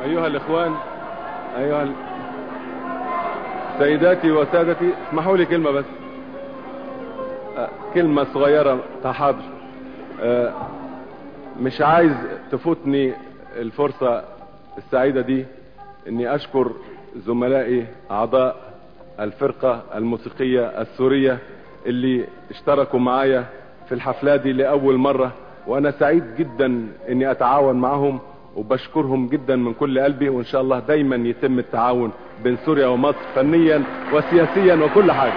أيها الإخوان أيها ال... سيداتي وسادتي اسمحوا لي كلمة بس آه، كلمة صغيرة تحاضر آه، مش عايز تفوتني الفرصة السعيدة دي اني اشكر زملائي اعضاء الفرقة الموسيقية السورية اللي اشتركوا معايا في الحفلة دي لأول مرة وانا سعيد جدا اني اتعاون معهم وبشكرهم جدا من كل قلبي وان شاء الله دايما يتم التعاون بين سوريا ومصر فنيا وسياسيا وكل حاجة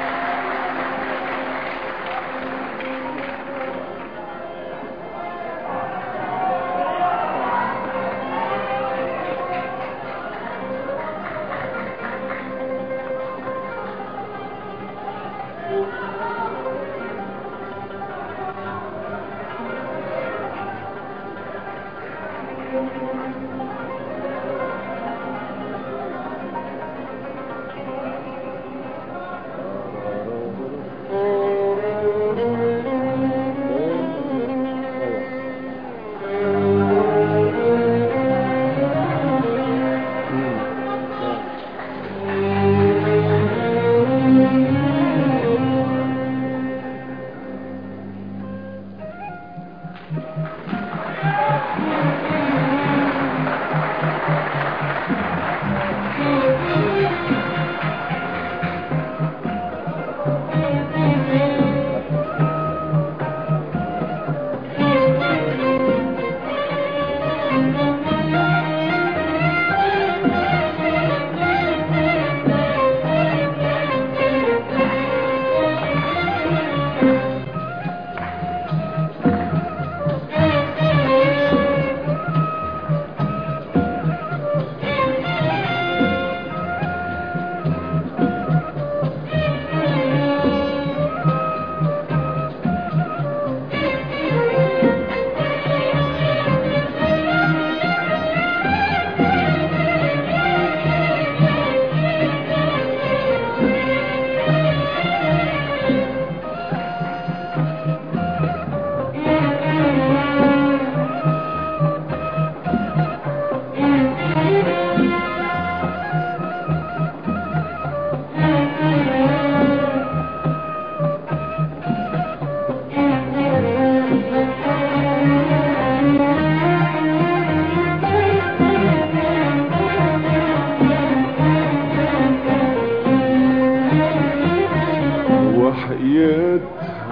وحياة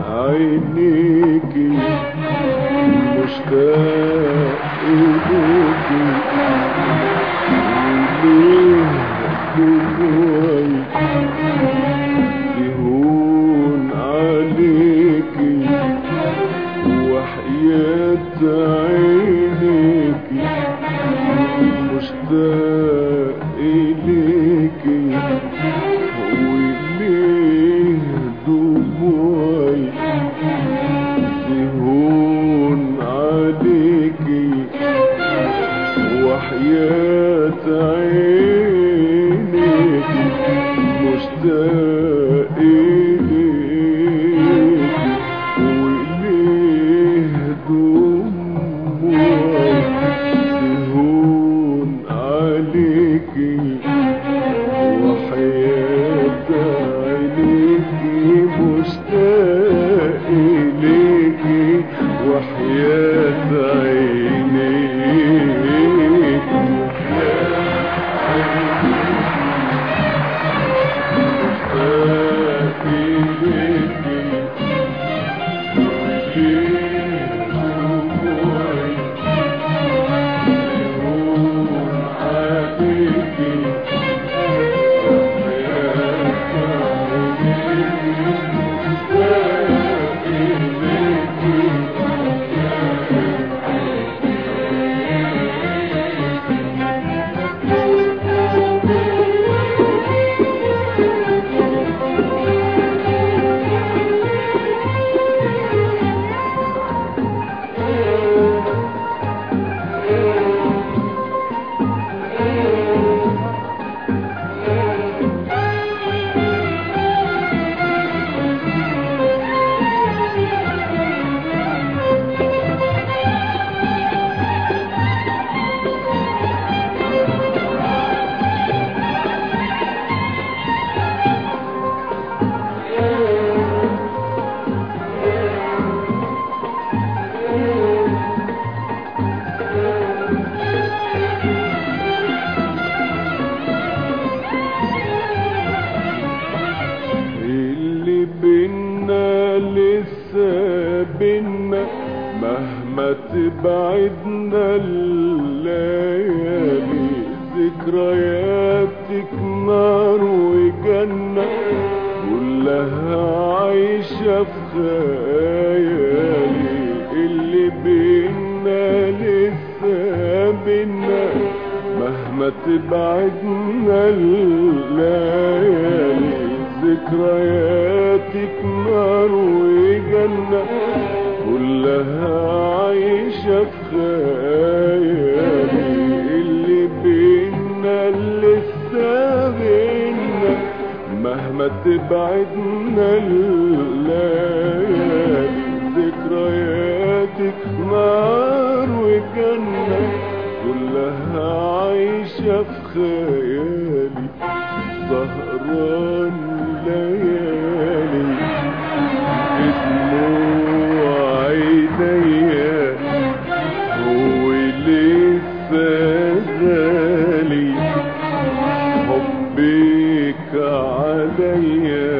عينيكي مشتاق إليكي وليه دموعي تهون عليكي وحياة عينيكي مشتاق إليكي وليه دموعي تهون عليكي وحياة عينيكي مشتاق إليكي وليه دموعي تهون عليكي وحياة عينيكي مشتاق إليكي وحياة عينيكي تبعدنا الليالي ذكرياتك نار وجنة كلها عايشة في خيالي اللي بينا لسه بينا مهما تبعدنا الليالي ذكرياتك نار وجنة كلها عايشة في خيالي اللي بينا لسه بينا مهما تبعدنا الليالي ذكرياتك نار وجنة كلها عايشة في خيالي سهران ليالي بدموع عينيا هو لسه غالي حبك عليا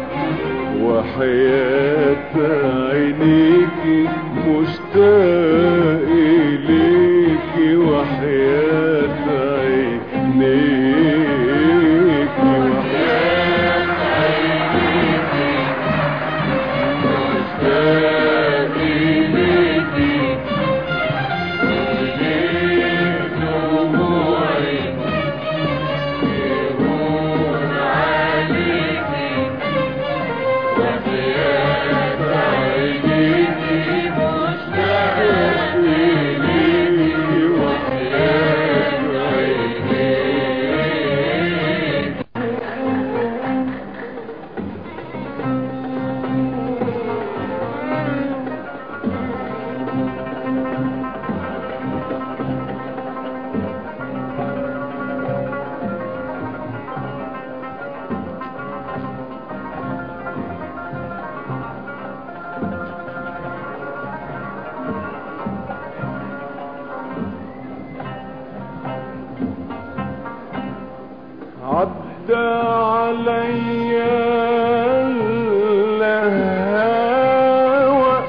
وحياة عينيكي مشتاق إليكي وحياة عينيكي وحياة عينيكي مشتاق إليكي وليل دموعي يهون عليكي وحياة عينيكي مشتاق إليكي وحياة عينيكي عدى عليا الهوى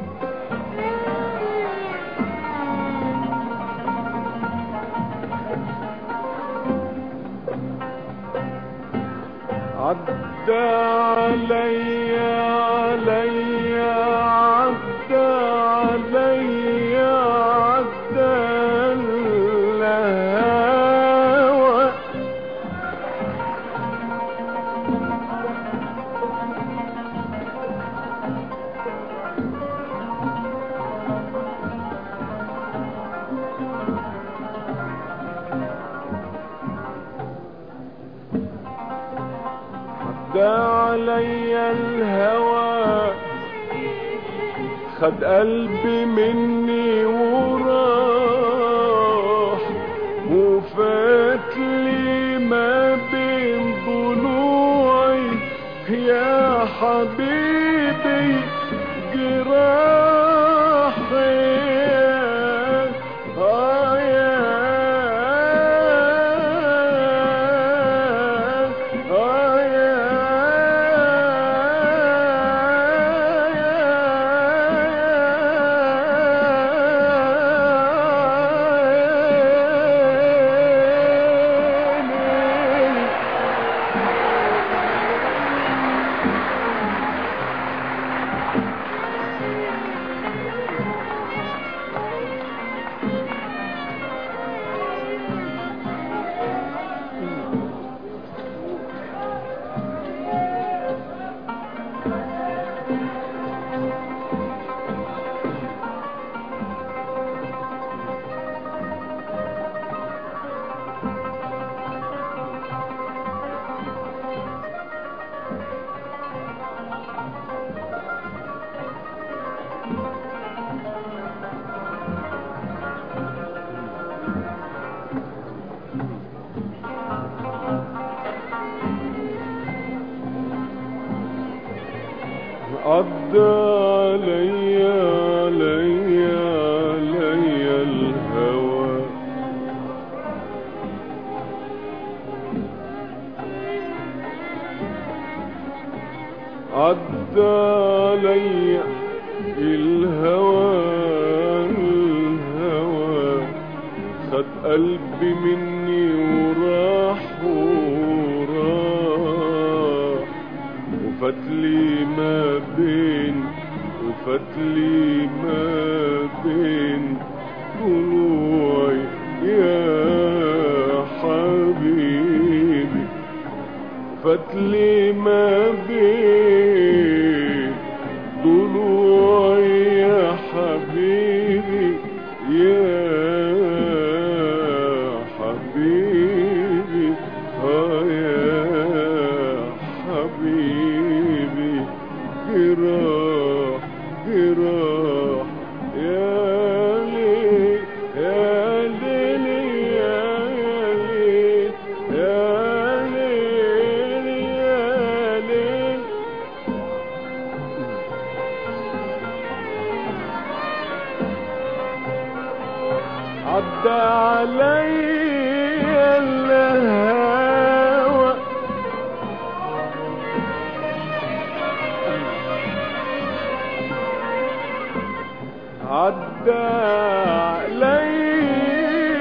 عدى عليا عليا عدى عليا عدى الهوى عدى علي الهوى خد قلبي مني وراح وفات لي ما بين ضلوعي يا حبيبي جراحي آه يا آه يا عدى علي علي علي الهوى عدى علي الهوى قلبي مني وراح وراح وفتلي ما بين وفتلي ما بين ضلوعي يا حبيبي فتلي ما بين ضلوعي يا حبيبي يا حبيبي اه يا حبيبي جراح جراح يا ليل يا ليل يا ليل يا ليل يا ليل عدى علي الهوى عدى علي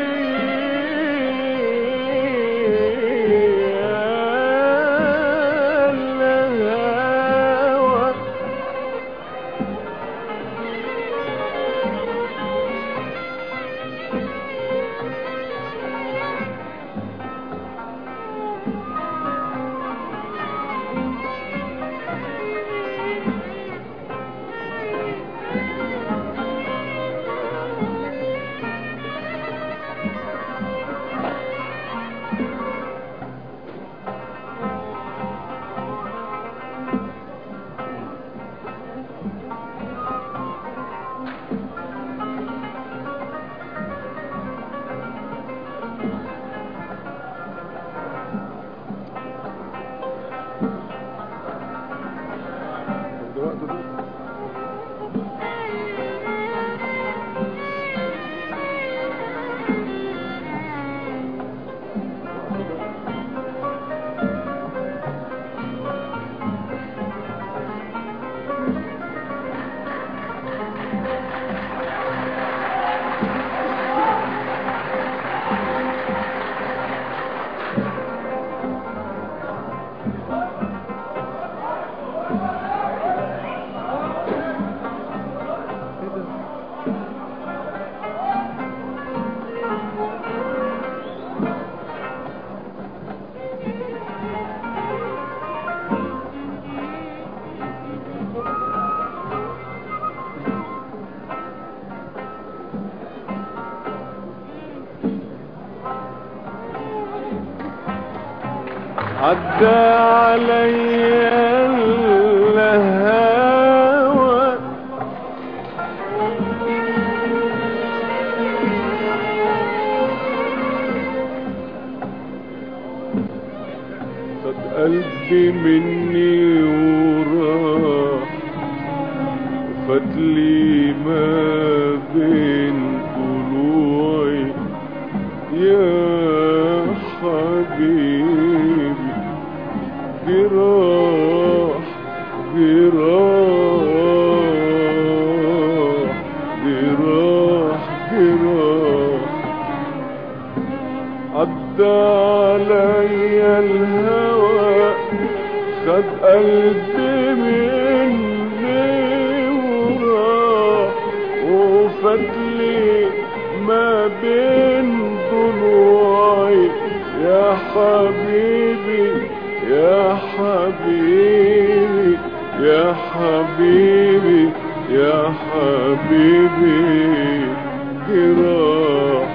الهوى ده وقته ده ايه ده عدى علي الهوى خد قلبي مني وراح وفتلي ما بين ضلوعي يا حبيبي جراح جراح جراح جراح عدى علي الهوى خد قلبي مني وراح وفتلي ما بين ضلوعي يا حبيبي يا حبيبي يا حبيبي يا حبيبي جراح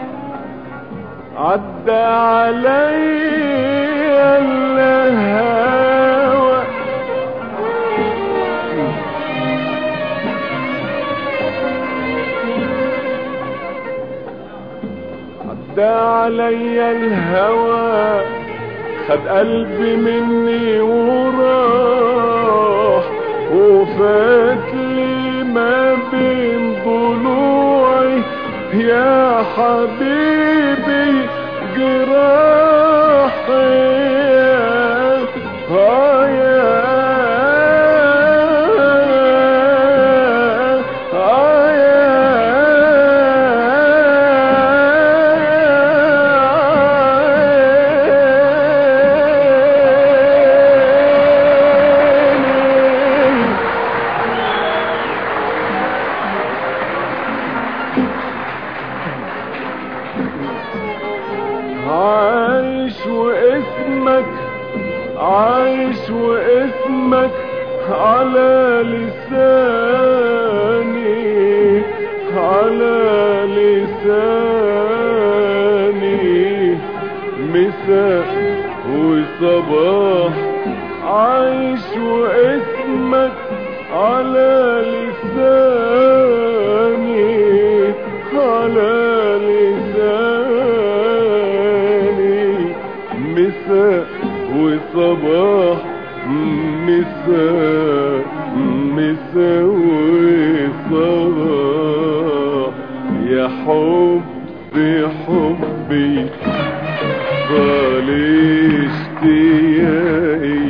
عدى علي الهوى عدى علي الهوى خد قلبي مني وراح وفات لي ما بين ضلوعي يا حبيبي جراحي آه يا آه يا عايش واسمك عايش واسمك على لساني على لساني مساء وصباح عايش واسمك على لساني على لساني مساء وصباح مساء مساء وصباح يا حبي حبي طال اشتياقي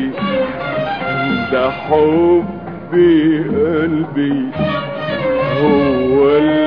ده حبي قلبي هو اللي